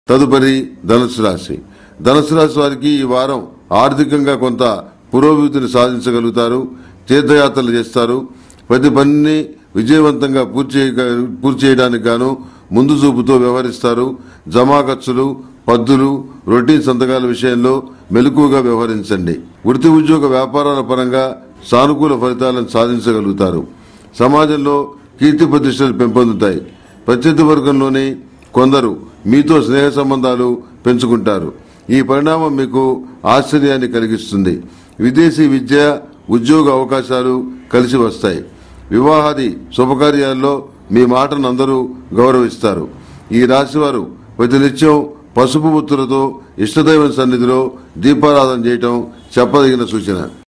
తదుపరి ధనుసు రాశి ధనుసు రాశి వారికి ఈ వారం ఆర్థికంగా కొంత పురోభివృద్ధిని సాధించగలుగుతారు తీర్థయాత్రలు చేస్తారు ప్రతి పనిని విజయవంతంగా పూర్తి చేయ- పూర్తి చేయడానికి గాను ముందు చూపుతో వ్యవహరిస్తారు జమా ఖర్చులు పద్దులు రొటీన్ సంతకాల విషయంలో మెలకువగా వ్యవహరించండి వృత్తి ఉద్యోగ వ్యాపారాల పరంగా సానుకూల ఫలితాలను సాధించగలుగుతారు సమాజంలో కీర్తి ప్రతిష్టలు పెంపొందుతాయి ప్రత్యర్థి వర్గంలోని కొందరు మీతో స్నేహ సంబంధాలు పెంచుకుంటారు ఈ పరిణామం మీకు ఆశ్చర్యాన్ని కలిగిస్తుంది విదేశీ విద్య ఉద్యోగ అవకాశాలు కలిసి వస్తాయి వివాహాది శుభకార్యాల్లో మీ మాటను అందరూ గౌరవిస్తారు ఈ రాశివారు ప్రతినిత్యం పసుపు ముత్తులతో ఇష్టదైవం సన్నిధిలో దీపారాధన చేయటం చెప్పదగిన సూచన